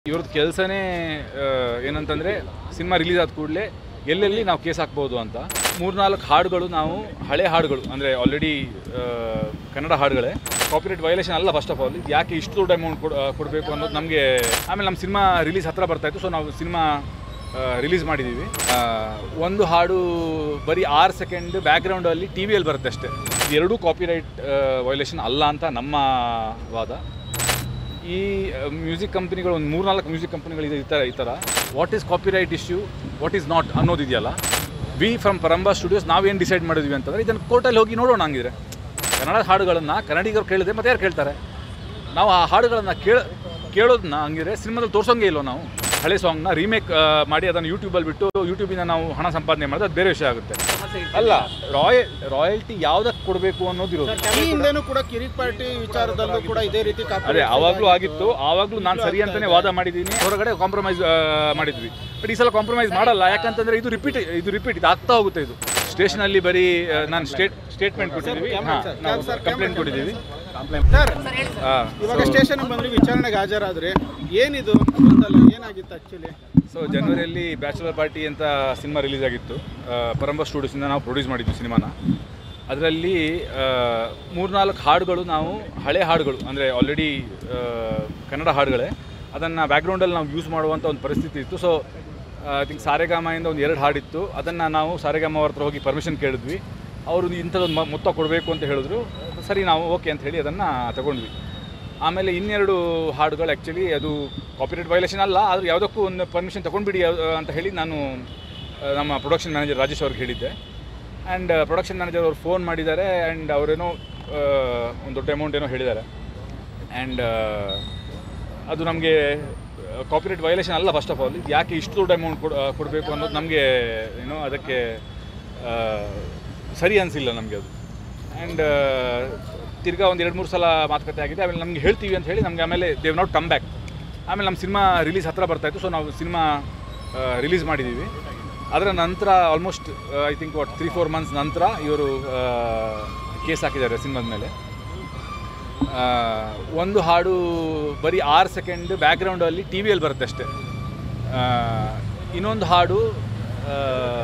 ಇವ್ರದ್ದು ಕೆಲಸನೇ ಏನಂತಂದರೆ ಸಿನಿಮಾ ರಿಲೀಸ್ ಆದ ಕೂಡಲೇ ಎಲ್ಲೆಲ್ಲಿ ನಾವು ಕೇಸ್ ಹಾಕ್ಬೋದು ಅಂತ ಮೂರ್ನಾಲ್ಕು ಹಾಡುಗಳು ನಾವು ಹಳೆ ಹಾಡುಗಳು ಅಂದರೆ ಆಲ್ರೆಡಿ ಕನ್ನಡ ಹಾಡುಗಳೇ ಕಾಪಿರೇಟ್ ವೈಲೇಷನ್ ಅಲ್ಲ ಫಸ್ಟ್ ಆಫ್ ಆಲ್ ಇದು ಯಾಕೆ ಇಷ್ಟು ದೊಡ್ಡ ಅಮೌಂಟ್ ಕೊಡ್ ಕೊಡಬೇಕು ಅನ್ನೋದು ನಮಗೆ ಆಮೇಲೆ ನಮ್ಮ ಸಿನಿಮಾ ರಿಲೀಸ್ ಹತ್ರ ಬರ್ತಾಯಿತ್ತು ಸೊ ನಾವು ಸಿನಿಮಾ ರಿಲೀಸ್ ಮಾಡಿದ್ದೀವಿ ಆ, ಒಂದು ಹಾಡು ಬರೀ ಆರು ಸೆಕೆಂಡ್ ಬ್ಯಾಕ್ಗ್ರೌಂಡಲ್ಲಿ ಟಿ ವಿಯಲ್ಲಿ ಬರುತ್ತೆ ಅಷ್ಟೇ ಎರಡೂ ಕಾಪಿರೈಟ್ ವೈಲೇಷನ್ ಅಲ್ಲ ಅಂತ ನಮ್ಮ ವಾದ ಈ ಮ್ಯೂಸಿಕ್ ಕಂಪ್ನಿಗಳು ಒಂದು ಮೂರ್ನಾಲ್ಕು ಮ್ಯೂಸಿಕ್ ಕಂಪ್ನಿಗಳು ಇದೆ ಈ ಥರ ಈ ಥರ what is copyright issue what is not ಅನ್ನೋದಿದೆಯಲ್ಲ ವಿ ಫ್ರಮ್ ಪರಂಬಾ ಸ್ಟುಡಿಯೋಸ್ ನಾವೇನು ಡಿಸೈಡ್ ಮಾಡಿದ್ವಿ ಅಂತಂದರೆ ಇದನ್ನು ಕೋರ್ಟಲ್ಲಿ ಹೋಗಿ ನೋಡೋಣ ಹಂಗಿದ್ರೆ ಕನ್ನಡ ಹಾಡುಗಳನ್ನು ಕನ್ನಡಿಗರು ಕೇಳಿದ್ರೆ ಮತ್ತೆ ಯಾರು ಕೇಳ್ತಾರೆ ನಾವು ಆ ಹಾಡುಗಳನ್ನು ಕೇಳ ಕೇಳೋದನ್ನ ಹಂಗಿದ್ರೆ ಸಿನಿಮಾದಲ್ಲಿ ತೋರ್ಸೋಂಗೇ ಇಲ್ವೋ ನಾವು ಹಳೆ ಸಾಂಗ್ನ ರೀಮೇಕ್ ಮಾಡಿ ಅದನ್ನು ಯೂಟ್ಯೂಬಲ್ಲಿ ಬಿಟ್ಟು ಯೂಟ್ಯೂಬಿಂದ ನಾವು ಹಣ ಸಂಪಾದನೆ ಮಾಡಿದ್ರೆ ಅದು ಬೇರೆ ವಿಷಯ ಆಗುತ್ತೆ ಅಲ್ಲ ರಾಯ ರಾಯಲ್ಟಿ ಯಾವುದಕ್ಕೆ ಕೊಡಬೇಕು ಅನ್ನೋದಿರೋದು ಈ ಹಿಂದೆನೂ ಕೂಡ ಕಿರಿಕ್ ಪಾರ್ಟಿ ವಿಚಾರದಲ್ಲೂ ಕೂಡ ಇದೇ ರೀತಿ ಕಾಪಿ ಅದೇ ಆವಾಗಲೂ ಆಗಿತ್ತು ಆವಾಗಲೂ ನಾನು ಸರಿ ಅಂತಾನೆ ವಾದ ಮಾಡಿದ್ದೀನಿ ಹೊರಗಡೆ ಕಾಂಪ್ರಮೈಸ್ ಮಾಡಿದ್ವಿ ಬಟ್ ಈ ಸಲ ಕಾಂಪ್ರಮೈಸ್ ಮಾಡಲ್ಲ ಯಾಕಂತಂದ್ರೆ ಇದು ರಿಪೀಟ್ ಇದು ರಿಪೀಟ್ ಇದು ಆಗ್ತಾ ಹೋಗುತ್ತೆ ಇದು ಸ್ಟೇಷನಲ್ಲಿ ಬರೀ ಆ, ನಾನು ಸ್ಟೇಟ್ ಸ್ಟೇಟ್ಮೆಂಟ್ ಕೊಟ್ಟಿದ್ದೀವಿ ಹಾಂ ನಾವು ಕಂಪ್ಲೇಂಟ್ ಕೊಟ್ಟಿದ್ದೀವಿ ಸರ್ ಆ, ಇವಾಗ ಸ್ಟೇಷನ್ ಬಂದ್ರಿ ವಿಚಾರಣೆಗೆ ಹಾಜರಾದ್ರೆ ಏನಿದು ಗೊಂದಲ ಏನಾಗಿತ್ತು ಆಕ್ಚುಲಿ ಸೊ ಜನವರಿಯಲ್ಲಿ ಬ್ಯಾಚುಲರ್ ಪಾರ್ಟಿ ಅಂತ ಸಿನಿಮಾ ರಿಲೀಸ್ ಆಗಿತ್ತು ಆ, ಪರಂಬ ಸ್ಟುಡಿಯೋಸಿಂದ ನಾವು ಪ್ರೊಡ್ಯೂಸ್ ಮಾಡಿದ್ವಿ ಸಿನಿಮಾನ ಅದರಲ್ಲಿ ಮೂರ್ನಾಲ್ಕು ಹಾಡುಗಳು ನಾವು ಹಳೆ ಹಾಡುಗಳು ಅಂದರೆ ಆಲ್ರೆಡಿ ಕನ್ನಡ ಹಾಡುಗಳೇ ಅದನ್ನು ಬ್ಯಾಕ್ಗ್ರೌಂಡಲ್ಲಿ ನಾವು ಯೂಸ್ ಮಾಡುವಂಥ ಒಂದು ಪರಿಸ್ಥಿತಿ ಇತ್ತು ಸೊ ಐ ಥಿಂಕ್ ಸಾರೆಗಾಮಯಿಂದ ಒಂದು ಎರಡು ಹಾಡಿತ್ತು ಅದನ್ನು ನಾವು ಸಾರೆಗಾಮ ಅವ್ರ ಹತ್ರ ಹೋಗಿ ಪರ್ಮಿಷನ್ ಕೇಳಿದ್ವಿ ಅವರು ಇಂಥದ್ದೊಂದು ಮ- ಮೊತ್ತ ಕೊಡಬೇಕು ಅಂತ ಹೇಳಿದ್ರು ಸರಿ ನಾವು ಓಕೆ ಅಂತ ಹೇಳಿ ಅದನ್ನು ತಗೊಂಡ್ವಿ ಆಮೇಲೆ ಇನ್ನೆರಡು ಹಾಡುಗಳು ಆ್ಯಕ್ಚುಲಿ ಅದು ಕಾಪಿರೇಟ್ ವೈಲೇಷನ್ ಅಲ್ಲ ಆದರೂ ಯಾವುದಕ್ಕೂ ಒಂದು ಪರ್ಮಿಷನ್ ತೊಗೊಂಡ್ಬಿಡಿ ಯಾವ್- ಅಂತ ಹೇಳಿ ನಾನು ಆ, ನಮ್ಮ ಪ್ರೊಡಕ್ಷನ್ ಮ್ಯಾನೇಜರ್ ರಾಜೇಶ್ ಅವ್ರಿಗೆ ಹೇಳಿದ್ದೆ ಆ್ಯಂಡ್ ಪ್ರೊಡಕ್ಷನ್ ಮ್ಯಾನೇಜರ್ ಅವ್ರು ಫೋನ್ ಮಾಡಿದ್ದಾರೆ ಆ್ಯಂಡ್ ಅವರೇನೋ ಒಂದು ದೊಡ್ಡ ಅಮೌಂಟ್ ಏನೋ ಹೇಳಿದ್ದಾರೆ ಆ್ಯಂಡ್ ಅದು ನಮಗೆ ಕಾಪಿರೇಟ್ ವೈಲೇಷನ್ ಅಲ್ಲ ಫಸ್ಟ್ ಆಫ್ ಆಲ್ ಇದು ಯಾಕೆ ಇಷ್ಟು ದೊಡ್ಡ ಅಮೌಂಟ್ ಕೊಡ್ ಕೊಡಬೇಕು ಅನ್ನೋದು ನಮಗೆ ಏನೋ ಅದಕ್ಕೆ ಆ, ಸರಿ ಅನಿಸಿಲ್ಲ ನಮಗೆ ಅದು ಆ್ಯಂಡ್ ತಿರ್ಗಾ ಒಂದು ಎರಡು ಮೂರು ಸಲ ಮಾತುಕತೆ ಆಗಿದೆ ಆಮೇಲೆ ನಮಗೆ ಹೇಳ್ತೀವಿ ಅಂತ ಹೇಳಿ ನಮಗೆ ಆಮೇಲೆ ದೇವ್ ನಾಟ್ ಕಮ್ ಬ್ಯಾಕ್ ಆಮೇಲೆ ನಮ್ಮ ಸಿನಿಮಾ ರಿಲೀಸ್ ಹತ್ರ ಬರ್ತಾಯಿತ್ತು ಸೊ ನಾವು ಸಿನಿಮಾ ರಿಲೀಸ್ ಮಾಡಿದ್ದೀವಿ ಅದರ ನಂತರ almost I think what three four months ನಂತರ ಇವರು ಕೇಸ್ ಹಾಕಿದ್ದಾರೆ ಸಿನಿಮಾದ ಮೇಲೆ ಆ, ಒಂದು ಹಾಡು ಬರೀ ಆರು ಸೆಕೆಂಡ್ ಬ್ಯಾಕ್ಗ್ರೌಂಡಲ್ಲಿ ಟಿ ವಿಯಲ್ಲಿ ಬರುತ್ತೆ ಅಷ್ಟೇ ಆ, ಇನ್ನೊಂದು ಹಾಡು ಆ,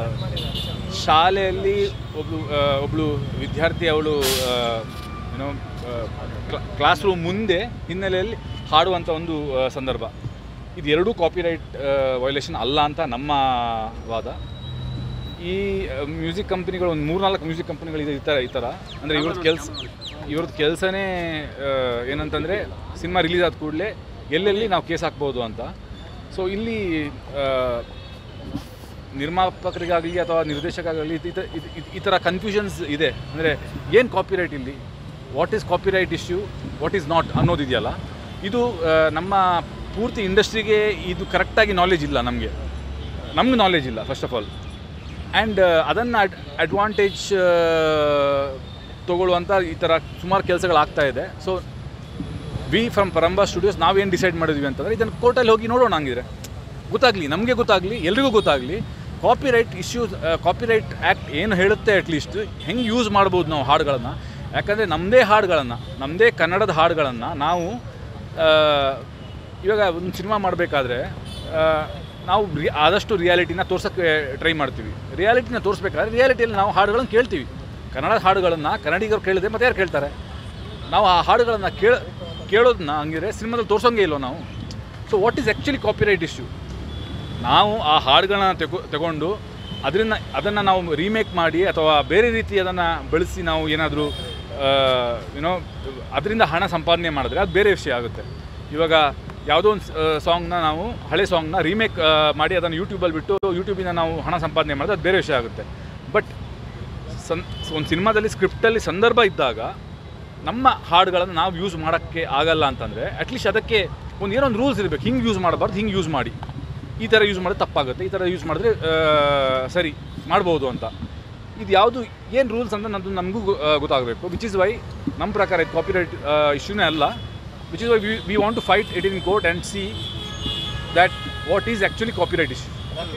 ಶಾಲೆಯಲ್ಲಿ ಒಬ್ಳು ಆ, ಒಬ್ಳು ವಿದ್ಯಾರ್ಥಿ ಅವಳು ಏನೋ ಕ್ಲಾಸ್ ರೂಮ್ ಮುಂದೆ ಹಿನ್ನೆಲೆಯಲ್ಲಿ ಹಾಡುವಂಥ ಒಂದು ಆ, ಸಂದರ್ಭ ಇದು ಎರಡೂ ಕಾಪಿರೈಟ್ ವೈಲೇಷನ್ ಅಲ್ಲ ಅಂತ ನಮ್ಮ ವಾದ ಈ ಮ್ಯೂಸಿಕ್ ಕಂಪ್ನಿಗಳು ಒಂದು ಮೂರ್ನಾಲ್ಕು ಮ್ಯೂಸಿಕ್ ಕಂಪ್ನಿಗಳು ಇದೆ ಈ ಥರ ಈ ಥರ ಅಂದರೆ ಇವ್ರದ್ದು ಕೆಲಸ ಇವ್ರದ್ದು ಕೆಲಸನೇ ಏನಂತಂದರೆ ಸಿನಿಮಾ ರಿಲೀಸ್ ಆದ ಕೂಡಲೇ ಎಲ್ಲೆಲ್ಲಿ ನಾವು ಕೇಸ್ ಹಾಕ್ಬೋದು ಅಂತ ಸೊ ಇಲ್ಲಿ ಆ, ನಿರ್ಮಾಪಕರಿಗಾಗಲಿ ಅಥವಾ ನಿರ್ದೇಶಕರಾಗಲಿ ಈ ತ- ಈ- ಈ- ಈ ಥರ ಕನ್ಫ್ಯೂಷನ್ಸ್ ಇದೆ ಅಂದರೆ ಏನು ಕಾಪಿರೈಟ್ ಇಲ್ಲಿ what is copyright issue what is not ಅನ್ನೋದಿದೆಯಲ್ಲ ಇದು ಆ, ನಮ್ಮ ಪೂರ್ತಿ ಇಂಡಸ್ಟ್ರಿಗೆ ಇದು ಕರೆಕ್ಟಾಗಿ ನಾಲೆಜ್ ಇಲ್ಲ ನಮಗೆ ನಮ್ಗೆ ನಾಲೆಜ್ ಇಲ್ಲ ಫಸ್ಟ್ ಆಫ್ ಆಲ್ ಆ್ಯಂಡ್ ಅದನ್ನು ಅಡ್ ಅಡ್ವಾಂಟೇಜ್ ತೊಗೊಳ್ಳುವಂಥ ಈ ಥರ ಸುಮಾರು ಕೆಲಸಗಳಾಗ್ತಾ ಇದೆ ಸೊ ವಿ ಫ್ರಮ್ ಪರಂಬಾ ಸ್ಟುಡಿಯೋಸ್ ನಾವೇನು ಡಿಸೈಡ್ ಮಾಡಿದ್ವಿ ಅಂತಂದರೆ ಇದನ್ನು ಕೋರ್ಟಲ್ಲಿ ಹೋಗಿ ನೋಡೋಣ ಹಂಗಿದ್ರೆ ಗೊತ್ತಾಗಲಿ ನಮಗೆ ಗೊತ್ತಾಗಲಿ ಎಲ್ರಿಗೂ ಗೊತ್ತಾಗಲಿ ಕಾಪಿರೈಟ್ ಇಶ್ಯೂಸ್ ಕಾಪಿರೈಟ್ ಆ್ಯಕ್ಟ್ ಏನು ಹೇಳುತ್ತೆ ಅಟ್ಲೀಸ್ಟ್ ಹೆಂಗೆ ಯೂಸ್ ಮಾಡ್ಬೋದು ನಾವು ಹಾಡುಗಳನ್ನು ಯಾಕಂದರೆ ನಮ್ಮದೇ ಹಾಡುಗಳನ್ನು ನಮ್ಮದೇ ಕನ್ನಡದ ಹಾಡುಗಳನ್ನು ನಾವು ಆ, ಇವಾಗ ಒಂದು ಸಿನಿಮಾ ಮಾಡಬೇಕಾದ್ರೆ ನಾವು ರಿ ಆದಷ್ಟು ರಿಯಾಲಿಟಿನ ತೋರ್ಸೋಕ್ಕೆ ಟ್ರೈ ಮಾಡ್ತೀವಿ ರಿಯಾಲಿಟಿನ ತೋರಿಸ್ಬೇಕಾದ್ರೆ ರಿಯಾಲಿಟಿಯಲ್ಲಿ ನಾವು ಹಾಡುಗಳನ್ನು ಕೇಳ್ತೀವಿ ಕನ್ನಡ ಹಾಡುಗಳನ್ನು ಕನ್ನಡಿಗರು ಕೇಳಿದ್ರೆ ಮತ್ತೆ ಯಾರು ಕೇಳ್ತಾರೆ ನಾವು ಆ ಹಾಡುಗಳನ್ನು ಕೇಳ ಕೇಳೋದನ್ನ ಹಂಗಿದ್ರೆ ಸಿನಿಮಾದಲ್ಲಿ ತೋರ್ಸೋಂಗೇ ಇಲ್ವೋ ನಾವು so what is actually copyright issue ನಾವು ಆ ಹಾಡುಗಳನ್ನ ತೆಗೊ ತಗೊಂಡು ಅದರಿಂದ ಅದನ್ನು ನಾವು ರೀಮೇಕ್ ಮಾಡಿ ಅಥವಾ ಬೇರೆ ರೀತಿ ಅದನ್ನು ಬೆಳೆಸಿ ನಾವು ಏನಾದರೂ ಏನೋ ಅದರಿಂದ ಹಣ ಸಂಪಾದನೆ ಮಾಡಿದ್ರೆ ಅದು ಬೇರೆ ವಿಷಯ ಆಗುತ್ತೆ ಇವಾಗ ಯಾವುದೋ ಒಂದು ಸಾಂಗ್ನ ನಾವು ಹಳೆ ಸಾಂಗ್ನ ರೀಮೇಕ್ ಮಾಡಿ ಅದನ್ನು ಯೂಟ್ಯೂಬಲ್ಲಿ ಬಿಟ್ಟು ಯೂಟ್ಯೂಬಿಂದ ನಾವು ಹಣ ಸಂಪಾದನೆ ಮಾಡಿದ್ರೆ ಅದು ಬೇರೆ ವಿಷಯ ಆಗುತ್ತೆ ಬಟ್ ಸನ್ ಒಂದು ಸಿನಿಮಾದಲ್ಲಿ ಸ್ಕ್ರಿಪ್ಟಲ್ಲಿ ಸಂದರ್ಭ ಇದ್ದಾಗ ನಮ್ಮ ಹಾಡುಗಳನ್ನು ನಾವು ಯೂಸ್ ಮಾಡೋಕ್ಕೆ ಆಗಲ್ಲ ಅಂತಂದರೆ ಅಟ್ಲೀಸ್ಟ್ ಅದಕ್ಕೆ ಒಂದು ಏನೋ ಒಂದು ರೂಲ್ಸ್ ಇರಬೇಕು ಹಿಂಗೆ ಯೂಸ್ ಮಾಡಬಾರ್ದು ಹಿಂಗೆ ಯೂಸ್ ಮಾಡಿ ಈ ಥರ ಯೂಸ್ ಮಾಡಿದ್ರೆ ತಪ್ಪಾಗುತ್ತೆ ಈ ಥರ ಯೂಸ್ ಮಾಡಿದ್ರೆ ಆ, ಸರಿ ಮಾಡ್ಬೋದು ಅಂತ ಇದು ಯಾವುದು ಏನು ರೂಲ್ಸ್ ಅಂತ ನಮ್ಮದು ನಮಗೂ ಗೊತ್ತಾಗಬೇಕು ವಿಚ್ ಇಸ್ ವೈ ನಮ್ಮ ಪ್ರಕಾರ ಇದು ಕಾಪಿರೈಟ್ ಇಶ್ಯೂನೇ ಅಲ್ಲ which is why we we want to fight it in court and see that what is actually copyright issue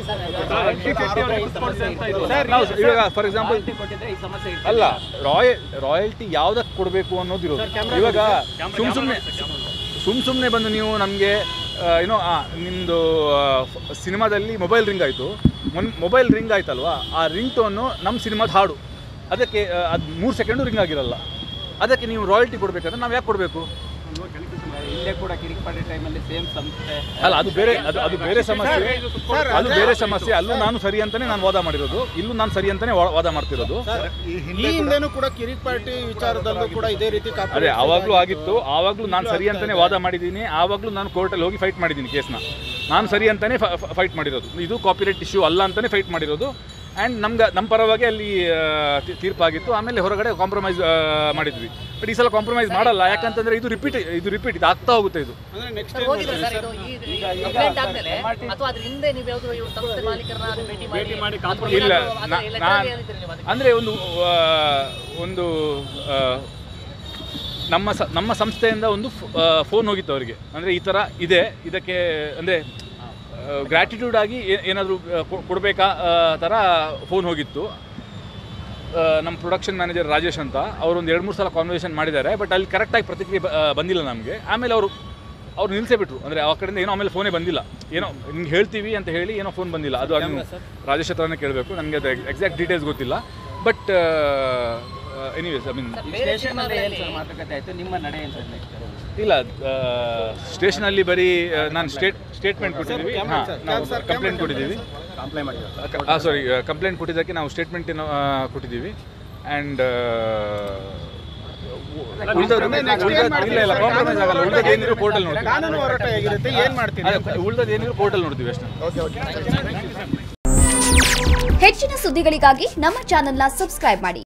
ನಾವು ಇವಾಗ ಫಾರ್ ಎಕ್ಸಾಂಪಲ್ ಅಲ್ಲ ರಾಯ ರಾಯಲ್ಟಿ ಯಾವುದಕ್ಕೆ ಕೊಡಬೇಕು ಅನ್ನೋದಿರೋದು ಇವಾಗ ಸುಮ್ ಸುಮ್ಮನೆ ಸುಮ್ ಸುಮ್ಮನೆ ಬಂದು ನೀವು ನಮಗೆ ಏನೋ ನಿಮ್ಮದು ಸಿನಿಮಾದಲ್ಲಿ ಮೊಬೈಲ್ ರಿಂಗ್ ಆಯಿತು ಮೊನ್ ಮೊಬೈಲ್ ರಿಂಗ್ ಆಯ್ತಲ್ವಾ ಆ ರಿಂಗ್ ಟೋನು ನಮ್ಮ ಸಿನಿಮಾದ ಹಾಡು ಅದಕ್ಕೆ ಅದು ಮೂರು ಸೆಕೆಂಡು ರಿಂಗ್ ಆಗಿರಲ್ಲ ಅದಕ್ಕೆ ನೀವು ರಾಯಲ್ಟಿ ಕೊಡಬೇಕಂದ್ರೆ ನಾವು ಯಾಕೆ ಕೊಡಬೇಕು ಇಲ್ಲೇ ಕೂಡ ಕಿರಿಕ್ಪಾಡಿ ಟೈಮಲ್ಲಿ ಸೇಮ್ ಸಂಸ್ಥೆ ಅಲ್ಲ ಅದು ಬೇರೆ ಅದು ಅದು ಬೇರೆ ಸಮಸ್ಯೆ ಸರ್, ಅದು ಬೇರೆ ಸಮಸ್ಯೆ ಅಲ್ಲೂ ನಾನು ಸರಿ ಅಂತಾನೆ ನಾನು ವಾದ ಮಾಡಿರೋದು ಇಲ್ಲೂ ನಾನು ಸರಿ ಅಂತಾನೆ ವಾ- ವಾದ ಮಾಡ್ತಿರೋದು ಈ ಹಿಂದೆನೂ ಕೂಡ ಕಿರಿಕ್ ಪಾರ್ಟಿ ವಿಚಾರದಲ್ಲೂ ಕೂಡ ಇದೇ ರೀತಿ ಕಾಪಿ ಅದೇ ಆವಾಗಲೂ ಆಗಿತ್ತು ಆವಾಗಲೂ ನಾನು ಸರಿ ಅಂತಾನೆ ವಾದ ಮಾಡಿದ್ದೀನಿ ಆವಾಗಲೂ ನಾನು ಕೋರ್ಟಲ್ಲಿ ಹೋಗಿ ಫೈಟ್ ಮಾಡಿದ್ದೀನಿ ಕೇಸ್ನ ನಾನು ಸರಿ ಅಂತಾನೆ ಫೈಟ್ ಮಾಡಿರೋದು ಇದು ಕಾಪಿರೈಟ್ ಇಶ್ಯೂ ಅಲ್ಲ ಅಂತಾನೆ ಫೈಟ್ ಮಾಡಿರೋದು ಆ್ಯಂಡ್ ನಮ್ಗೆ ನಮ್ಮ ಪರವಾಗಿ ಅಲ್ಲಿ ಆ, ತೀ- ತೀರ್ಪಾಗಿತ್ತು ಆಮೇಲೆ ಹೊರಗಡೆ ಕಾಂಪ್ರಮೈಸ್ ಮಾಡಿದ್ವಿ ಬಟ್ ಈ ಸಲ ಕಾಂಪ್ರಮೈಸ್ ಮಾಡಲ್ಲ ಯಾಕಂತಂದ್ರೆ ಇದು ರಿಪೀಟ್ ಇದು ರಿಪೀಟ್ ಇದು ಆಗ್ತಾ ಹೋಗುತ್ತೆ ಇದು ಅಂದ್ರೆ ನೆಕ್ಸ್ಟ್ ಸರ್, ಹೋಗಿದ್ರಾ ಸರ್ ಇದು ಈ ಕಂಪ್ಲೇಂಟ್ ಆದ್ಮೇಲೆ ಅಥವಾ ಅದ್ರ ಹಿಂದೆ ನೀವು ಯಾವ್ದು ಇವ್ರ ಸಂಸ್ಥೆ ಮಾಲೀಕರನ್ನ ಭೇಟಿ ಮಾಡಿ ಅಥವಾ ಇಲ್ಲ ಏನಾದ್ರು ಅದ್ರ ನಾ- letter ನಾನ್- ಏನಿದ್ರಿ ನೀವು ಅದಕ್ಕೆ? ಅಂದರೆ ಒಂದು ಆ, ಒಂದು ಆ, ನಮ್ಮ ಸ ನಮ್ಮ ಸಂಸ್ಥೆಯಿಂದ ಒಂದು ಫೋನ್ ಹೋಗಿತ್ತು ಅವರಿಗೆ ಅಂದರೆ ಈ ಥರ ಇದೆ ಇದಕ್ಕೆ ಅಂದರೆ ಗ್ರ್ಯಾಟಿಟ್ಯೂಡ್ ಆಗಿ ಏನಾದರೂ ಕೊಡಬೇಕಾ ಥರ ಫೋನ್ ಹೋಗಿತ್ತು ಆ, ನಮ್ಮ ಪ್ರೊಡಕ್ಷನ್ ಮ್ಯಾನೇಜರ್ ರಾಜೇಶ್ ಅಂತ ಅವರು ಒಂದು ಎರಡು ಮೂರು ಸಲ ಕಾನ್ವರ್ಸೇಷನ್ ಮಾಡಿದ್ದಾರೆ ಬಟ್ ಅಲ್ಲಿ ಕರೆಕ್ಟಾಗಿ ಪ್ರತಿಕ್ರಿಯೆ ಬ- ಆ, ಬಂದಿಲ್ಲ ನಮಗೆ ಆಮೇಲೆ ಅವರು ಅವ್ರು ನಿಲ್ಲಿಸೇ ಬಿಟ್ರು ಅಂದರೆ ಆ ಕಡೆಯಿಂದ ಏನೋ ಆಮೇಲೆ ಫೋನೇ ಬಂದಿಲ್ಲ ಏನೋ ನಿಮ್ಗೆ ಹೇಳ್ತೀವಿ ಅಂತ ಹೇಳಿ ಏನೋ ಫೋನ್ ಬಂದಿಲ್ಲ ಅದು ಅದು ರಾಜೇಶ್ ಹತ್ರನೇ ಕೇಳಬೇಕು ನನಗೆ ಅದು ಎಕ್ಸಾಕ್ಟ್ ಡೀಟೇಲ್ಸ್ ಗೊತ್ತಿಲ್ಲ but anyways I mean sir, ಬೇರೆ ಸ್ಟೇಷನ್ ಅಲ್ಲಿ ಏನ್ ಸಿನಿಮಾದಲ್ಲಿ ಸರ್ ಮಾತುಕತೆ ಆಯ್ತು ನಿಮ್ಮ ನಡೆ ಏನ್ ಸರ್ ನೆಕ್ಸ್ಟ್ ಇಲ್ಲ ಸ್ಟೇಷನಲ್ಲಿ ಬರೀ ಆ, ನಾನು ಸ್ಟೇಟ್ ಸ್ಟೇಟ್ಮೆಂಟ್ ಕೊಟ್ಟಿದ್ದೀವಿ ಕ್ಯಾಮ್ರಾ ಹಾಂ ಸರ್, ನಾವು ಸರ್, ಕಂಪ್ಲೇಂಟ್ ಕ್ಯಾಮ್ರಾ ಕೊಟ್ಟಿದ್ದೀವಿ ಕಂಪ್ಲೇಂಟ್ ಮಾಡಿದ್ರು ಹಾಂ ಸಾರಿ ಕಂಪ್ಲೇಂಟ್ ಕೊಟ್ಟಿದ್ದಕ್ಕೆ ನಾವು ಸ್ಟೇಟ್ಮೆಂಟ್ ಏನೋ ಆ, ಕೊಟ್ಟಿದ್ದೀವಿ ಆ್ಯಂಡ್ ಉಳಿದದ್ದು ಇಲ್ಲ ಇಲ್ಲ ಕಾಂಪ್ರಮೈಸ್ ಆಗಲ್ಲ ಉಳಿದದ್ದು ಏನಿದ್ರು ಕೋರ್ಟಲ್ಲಿ ನೋಡ್ತೀವಿ ಕಾನೂನು ಹೋರಾಟ ಹೇಗಿರುತ್ತೆ ಏನ್ ಮಾಡ್ತೀರಿ ಅದೇ ಉಳಿದದ್ದು ಏನಿದ್ರು ಕೋರ್ಟಲ್ಲಿ ನೋಡ್ತೀವಿ ಅಷ್ಟೇ ಹೆಚ್ಚಿನ ಸುದ್ದಿಗಳಿಗಾಗಿ ನಮ್ಮ ಚಾನೆಲ್ನ ಸಬ್ಸ್ಕ್ರೈಬ್ ಮಾಡಿ